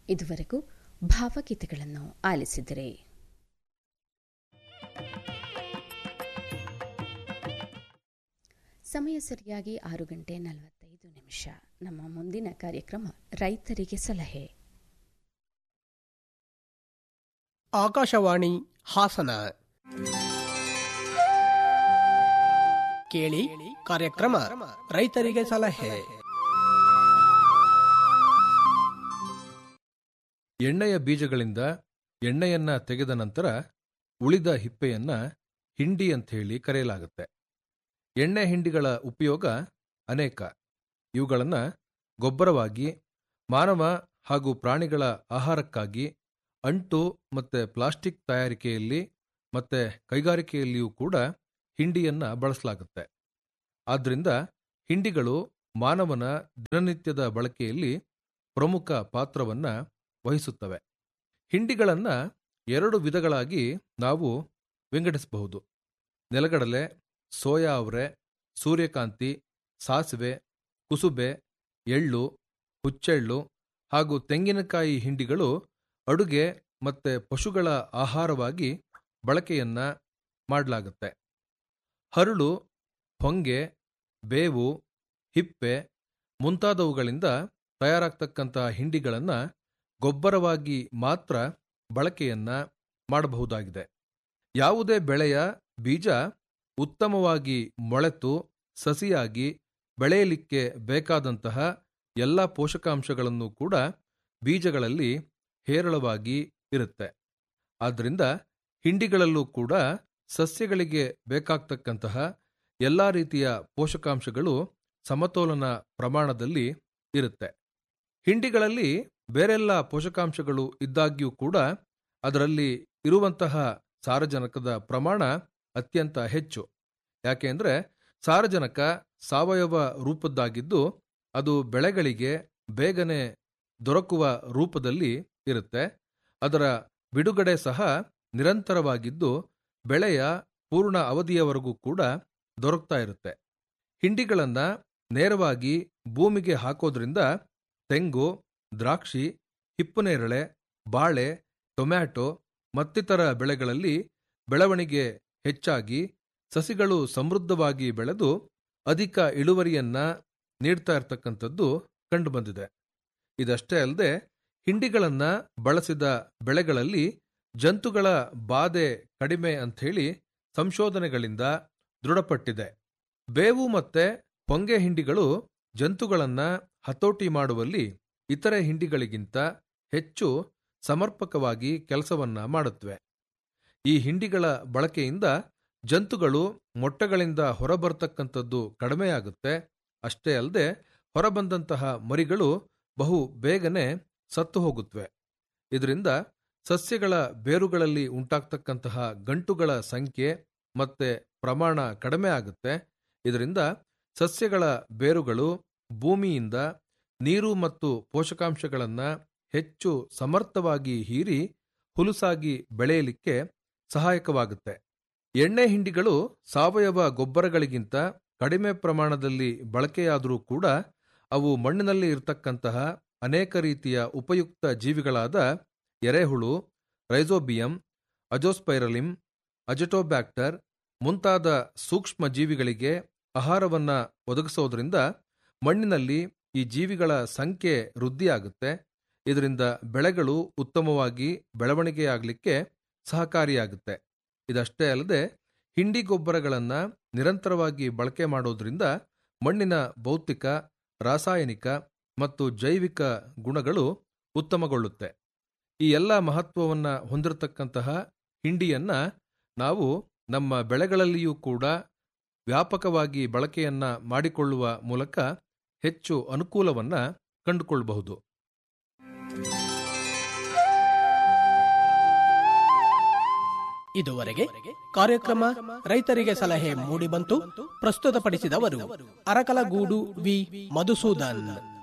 ಇದುವರೆಗೂ ಭಾವಗೀತೆಗಳನ್ನು ಆಲಿಸಿದಿರಿ ಸಮಯ ಸರಿಯಾಗಿ ಆರು ಗಂಟೆ ನಲವತ್ತೈದು ನಿಮಿಷ ನಮ್ಮ ಮುಂದಿನ ಕಾರ್ಯಕ್ರಮ ರೈತರಿಗೆ ಸಲಹೆ ಆಕಾಶವಾಣಿ ಹಾಸನ ಕೇಳಿ ಕಾರ್ಯಕ್ರಮ ರೈತರಿಗೆ ಸಲಹೆ ಎಣ್ಣೆಯ ಬೀಜಗಳಿಂದ ಎಣ್ಣೆಯನ್ನ ತೆಗೆದ ನಂತರ ಉಳಿದ ಹಿಪ್ಪೆಯನ್ನ ಹಿಂಡಿ ಅಂತ ಹೇಳಿ ಕರೆಯಲಾಗುತ್ತೆ ಎಣ್ಣೆ ಹಿಂಡಿಗಳ ಉಪಯೋಗ ಅನೇಕ ಇವುಗಳನ್ನ ಗೊಬ್ಬರವಾಗಿ ಮಾನವ ಹಾಗೂ ಪ್ರಾಣಿಗಳ ಆಹಾರಕ್ಕಾಗಿ ಅಂಟು ಮತ್ತೆ ಪ್ಲಾಸ್ಟಿಕ್ ತಯಾರಿಕೆಯಲ್ಲಿ ಮತ್ತೆ ಕೈಗಾರಿಕೆಯಲ್ಲಿಯೂ ಕೂಡ ಹಿಂಡಿಯನ್ನ ಬಳಸಲಾಗುತ್ತೆ ಆದ್ದರಿಂದ ಹಿಂಡಿಗಳು ಮಾನವನ ದಿನನಿತ್ಯದ ಬಳಕೆಯಲ್ಲಿ ಪ್ರಮುಖ ಪಾತ್ರವನ್ನ ವಹಿಸುತ್ತವೆ ಹಿಂಡಿಗಳನ್ನ ಎರಡು ವಿಧಗಳಾಗಿ ನಾವು ವಿಂಗಡಿಸಬಹುದು ನೆಲಗಡಲೆ ಸೋಯಾ ಅವರೆ ಸೂರ್ಯಕಾಂತಿ ಸಾಸಿವೆ ಕುಸುಬೆ ಎಳ್ಳು ಹುಚ್ಚೆಳ್ಳು ಹಾಗೂ ತೆಂಗಿನಕಾಯಿ ಹಿಂಡಿಗಳು ಅಡುಗೆ ಮತ್ತೆ ಪಶುಗಳ ಆಹಾರವಾಗಿ ಬಳಕೆಯನ್ನ ಮಾಡಲಾಗುತ್ತೆ ಹರಳು ಹೊಂಗೆ ಬೇವು ಹಿಪ್ಪೆ ಮುಂತಾದವುಗಳಿಂದ ತಯಾರಾಗ್ತಕ್ಕಂಥ ಹಿಂಡಿಗಳನ್ನ ಗೊಬ್ಬರವಾಗಿ ಮಾತ್ರ ಬಳಕೆಯನ್ನ ಮಾಡಬಹುದಾಗಿದೆ ಯಾವುದೇ ಬೆಳೆಯ ಬೀಜ ಉತ್ತಮವಾಗಿ ಮೊಳೆತು ಸಸಿಯಾಗಿ ಬೆಳೆಯಲಿಕ್ಕೆ ಬೇಕಾದಂತಹ ಎಲ್ಲ ಪೋಷಕಾಂಶಗಳನ್ನು ಕೂಡ ಬೀಜಗಳಲ್ಲಿ ಹೇರಳವಾಗಿ ಇರುತ್ತೆ ಆದ್ದರಿಂದ ಹಿಂಡಿಗಳಲ್ಲೂ ಕೂಡ ಸಸ್ಯಗಳಿಗೆ ಬೇಕಾಗ್ತಕ್ಕಂತಹ ಎಲ್ಲ ರೀತಿಯ ಪೋಷಕಾಂಶಗಳು ಸಮತೋಲನ ಪ್ರಮಾಣದಲ್ಲಿ ಇರುತ್ತೆ ಹಿಂಡಿಗಳಲ್ಲಿ ಬೇರೆಲ್ಲ ಪೋಷಕಾಂಶಗಳು ಇದ್ದಾಗ್ಯೂ ಕೂಡ ಅದರಲ್ಲಿ ಇರುವಂತಹ ಸಾರಜನಕದ ಪ್ರಮಾಣ ಅತ್ಯಂತ ಹೆಚ್ಚು ಯಾಕೆಂದ್ರೆ ಸಾರಜನಕ ಸಾವಯವ ರೂಪದ್ದಾಗಿದ್ದು ಅದು ಬೆಳೆಗಳಿಗೆ ಬೇಗನೆ ದೊರಕುವ ರೂಪದಲ್ಲಿ ಇರುತ್ತೆ ಅದರ ಬಿಡುಗಡೆ ಸಹ ನಿರಂತರವಾಗಿದ್ದು ಬೆಳೆಯ ಪೂರ್ಣ ಅವಧಿಯವರೆಗೂ ಕೂಡ ದೊರಕ್ತಾ ಇರುತ್ತೆ ಹಿಂಡಿಗಳನ್ನ ನೇರವಾಗಿ ಭೂಮಿಗೆ ಹಾಕೋದ್ರಿಂದ ತೆಂಗು ದ್ರಾಕ್ಷಿ ಹಿಪ್ಪುನೇರಳೆ ಬಾಳೆ ಟೊಮ್ಯಾಟೊ ಮತ್ತಿತರ ಬೆಳೆಗಳಲ್ಲಿ ಬೆಳವಣಿಗೆ ಹೆಚ್ಚಾಗಿ ಸಸಿಗಳು ಸಮೃದ್ಧವಾಗಿ ಬೆಳೆದು ಅಧಿಕ ಇಳುವರಿಯನ್ನ ನೀಡ್ತಾ ಇರತಕ್ಕಂಥದ್ದು ಕಂಡುಬಂದಿದೆ ಇದಷ್ಟೇ ಅಲ್ಲದೆ ಹಿಂಡಿಗಳನ್ನ ಬಳಸಿದ ಬೆಳೆಗಳಲ್ಲಿ ಜಂತುಗಳ ಬಾಧೆ ಕಡಿಮೆ ಅಂಥೇಳಿ ಸಂಶೋಧನೆಗಳಿಂದ ದೃಢಪಟ್ಟಿದೆ ಬೇವು ಮತ್ತೆ ಹೊಂಗೆ ಹಿಂಡಿಗಳು ಜಂತುಗಳನ್ನ ಹತೋಟಿ ಮಾಡುವಲ್ಲಿ ಇತರೆ ಹಿಂಡಿಗಳಿಗಿಂತ ಹೆಚ್ಚು ಸಮರ್ಪಕವಾಗಿ ಕೆಲಸವನ್ನ ಮಾಡುತ್ತವೆ ಈ ಹಿಂಡಿಗಳ ಬಳಕೆಯಿಂದ ಜಂತುಗಳು ಮೊಟ್ಟೆಗಳಿಂದ ಹೊರಬರ್ತಕ್ಕಂಥದ್ದು ಕಡಿಮೆಯಾಗುತ್ತೆ ಅಷ್ಟೇ ಅಲ್ಲದೆ ಹೊರಬಂದಂತಹ ಮರಿಗಳು ಬಹು ಬೇಗನೆ ಸತ್ತು ಹೋಗುತ್ತವೆ ಇದರಿಂದ ಸಸ್ಯಗಳ ಬೇರುಗಳಲ್ಲಿ ಉಂಟಾಗ್ತಕ್ಕಂತಹ ಗಂಟುಗಳ ಸಂಖ್ಯೆ ಮತ್ತೆ ಪ್ರಮಾಣ ಕಡಿಮೆ ಆಗುತ್ತೆ ಇದರಿಂದ ಸಸ್ಯಗಳ ಬೇರುಗಳು ಭೂಮಿಯಿಂದ ನೀರು ಮತ್ತು ಪೋಷಕಾಂಶಗಳನ್ನು ಹೆಚ್ಚು ಸಮರ್ಥವಾಗಿ ಹೀರಿ ಹುಲುಸಾಗಿ ಬೆಳೆಯಲಿಕ್ಕೆ ಸಹಾಯಕವಾಗುತ್ತೆ ಎಣ್ಣೆ ಹಿಂಡಿಗಳು ಸಾವಯವ ಗೊಬ್ಬರಗಳಿಗಿಂತ ಕಡಿಮೆ ಪ್ರಮಾಣದಲ್ಲಿ ಬಳಕೆಯಾದರೂ ಕೂಡ ಅವು ಮಣ್ಣಿನಲ್ಲಿ ಇರತಕ್ಕಂತಹ ಅನೇಕ ರೀತಿಯ ಉಪಯುಕ್ತ ಜೀವಿಗಳಾದ ಎರೆಹುಳು ರೈಸೋಬಿಯಂ ಅಜೋಸ್ಪೈರಲಿಮ್ ಅಜಟೋಬ್ಯಾಕ್ಟರ್ ಮುಂತಾದ ಸೂಕ್ಷ್ಮ ಜೀವಿಗಳಿಗೆ ಆಹಾರವನ್ನ ಒದಗಿಸೋದ್ರಿಂದ ಮಣ್ಣಿನಲ್ಲಿ ಈ ಜೀವಿಗಳ ಸಂಖ್ಯೆ ವೃದ್ಧಿಯಾಗುತ್ತೆ ಇದರಿಂದ ಬೆಳೆಗಳು ಉತ್ತಮವಾಗಿ ಬೆಳವಣಿಗೆಯಾಗಲಿಕ್ಕೆ ಸಹಕಾರಿಯಾಗುತ್ತೆ ಇದಷ್ಟೇ ಅಲ್ಲದೆ ಹಿಂಡಿ ಗೊಬ್ಬರಗಳನ್ನ ನಿರಂತರವಾಗಿ ಬಳಕೆ ಮಾಡೋದ್ರಿಂದ ಮಣ್ಣಿನ ಭೌತಿಕ ರಾಸಾಯನಿಕ ಮತ್ತು ಜೈವಿಕ ಗುಣಗಳು ಉತ್ತಮಗೊಳ್ಳುತ್ತೆ ಈ ಎಲ್ಲ ಮಹತ್ವವನ್ನ ಹೊಂದಿರತಕ್ಕಂತಹ ಹಿಂಡಿಯನ್ನ ನಾವು ನಮ್ಮ ಬೆಳೆಗಳಲ್ಲಿಯೂ ಕೂಡ ವ್ಯಾಪಕವಾಗಿ ಬಳಕೆಯನ್ನ ಮಾಡಿಕೊಳ್ಳುವ ಮೂಲಕ ಹೆಚ್ಚು ಅನುಕೂಲವನ್ನ ಕಂಡುಕೊಳ್ಳಬಹುದು ಇದುವರೆಗೆ ಕಾರ್ಯಕ್ರಮ ರೈತರಿಗೆ ಸಲಹೆ ಮೂಡಿಬಂತು ಪ್ರಸ್ತುತಪಡಿಸಿದವರು ಅರಕಲಗೂಡು ವಿ ಮಧುಸೂದನ್